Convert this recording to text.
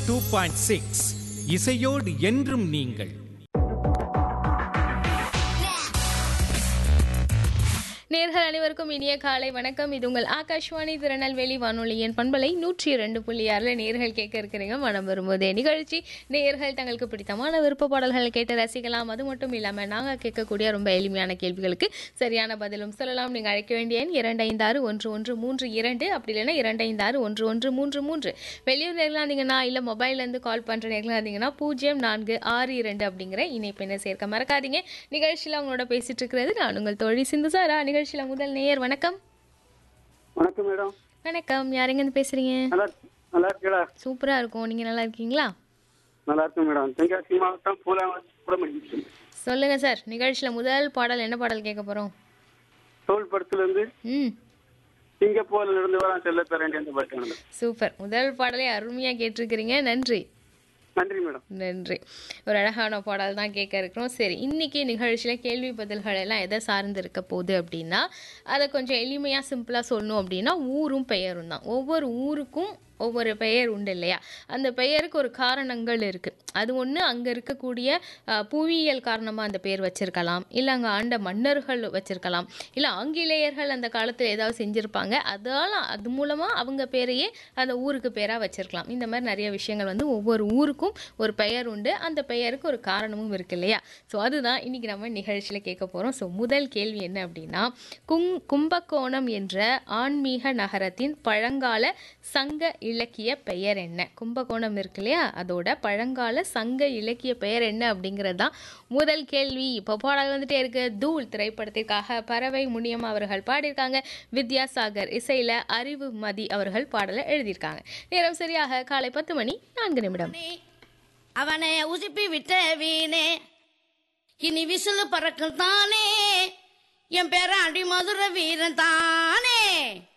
two point six இசையோடு என்றும் நீங்கள் நேர்கள் அனைவருக்கும் இனிய காலை வணக்கம் இது உங்கள் ஆகாஷ்வாணி திருநெல்வேலி வானொலியின் பண்பலை நூற்றி இரண்டு புள்ளி ஆறுல நேர்கள் கேட்க இருக்கிறீங்க மனம் வரும்போதே நிகழ்ச்சி நேர்கள் தங்களுக்கு பிடித்தமான விருப்ப பாடல்கள் கேட்டு ரசிக்கலாம் அது மட்டும் இல்லாமல் நாங்கள் கேட்கக்கூடிய ரொம்ப எளிமையான கேள்விகளுக்கு சரியான பதிலும் சொல்லலாம் நீங்கள் அழைக்க வேண்டிய எண் இரண்டு ஐந்து ஆறு ஒன்று ஒன்று மூன்று இரண்டு அப்படி இல்லைன்னா இரண்டு ஐந்து ஆறு ஒன்று ஒன்று மூன்று மூன்று வெளியூர் நேர்களாக இருந்தீங்கன்னா இல்லை மொபைல்லேருந்து கால் பண்ணுற நேர்களாக இருந்தீங்கன்னா பூஜ்ஜியம் நான்கு ஆறு இரண்டு அப்படிங்கிற இணைப்பினை சேர்க்க மறக்காதீங்க நிகழ்ச்சியில் அவங்களோட பேசிட்டு இருக்கிறது நான் உங்கள் தோழி சிந்து சாரா நிகழ்ச்சியில் முதல் நேயர் வணக்கம் வணக்கம் மேடம் வணக்கம் யாரெங்கன்னு பேசுறீங்க நல்லா நல்லா இருக்கீங்களா சூப்பரா இருக்கும் நீங்க நல்லா இருக்கீங்களா நல்லா இருக்கும் மேடம் தென்காசி மாவட்டம் பூலாவரம் புறமடி சொல்லுங்க சார் நிகழ்ச்சியில முதல் பாடல் என்ன பாடல் கேட்க போறோம் தோல் படத்துல இருந்து ம் சிங்கப்பூர்ல இருந்து வர செல்ல பேரண்டி அந்த பாட்டு மேடம் சூப்பர் முதல் பாடலை அருமையா கேட்டிருக்கிறீங்க நன்றி நன்றி மேடம் நன்றி ஒரு அழகான பாடல் தான் கேட்க இருக்கிறோம் சரி இன்னைக்கு நிகழ்ச்சியில் கேள்வி பதில்கள் எல்லாம் எதை சார்ந்து இருக்க போகுது அப்படின்னா அதை கொஞ்சம் எளிமையாக சிம்பிளாக சொல்லணும் அப்படின்னா ஊரும் பெயரும் தான் ஒவ்வொரு ஊருக்கும் ஒவ்வொரு பெயர் உண்டு இல்லையா அந்த பெயருக்கு ஒரு காரணங்கள் இருக்குது அது ஒன்று அங்கே இருக்கக்கூடிய அஹ், புவியியல் காரணமாக அந்த பேர் வச்சிருக்கலாம் இல்லை அங்கே ஆண்ட மன்னர்கள் வச்சிருக்கலாம் இல்லை ஆங்கிலேயர்கள் அந்த காலத்தில் ஏதாவது செஞ்சுருப்பாங்க அதால் அது மூலமாக அவங்க பேரையே அந்த ஊருக்கு பேராக வச்சிருக்கலாம் இந்த மாதிரி நிறைய விஷயங்கள் வந்து ஒவ்வொரு ஊருக்கும் ஒரு பெயர் உண்டு அந்த பெயருக்கு ஒரு காரணமும் இருக்கு இல்லையா ஸோ அதுதான் இன்னைக்கு நம்ம நிகழ்ச்சியில் கேட்க போகிறோம் ஸோ முதல் கேள்வி என்ன அப்படின்னா குங் கும்பகோணம் என்ற ஆன்மீக நகரத்தின் பழங்கால சங்க இலக்கிய பெயர் என்ன கும்பகோணம் இருக்கு இல்லையா அதோட பழங்கால சங்க இலக்கிய பெயர் என்ன அப்படிங்கிறது தான் முதல் கேள்வி இப்போ பாடல் வந்துட்டே இருக்கு தூள் திரைப்படத்திற்காக பறவை முனியம் அவர்கள் பாடியிருக்காங்க வித்யாசாகர் இசையில அறிவு மதி அவர்கள் பாடலை எழுதியிருக்காங்க நேரம் சரியாக காலை பத்து மணி நான்கு நிமிடம் அவனை உசுப்பி விட்ட வீணே இனி விசிலு பறக்கும் தானே என் பேர அடி மதுர வீரன் தானே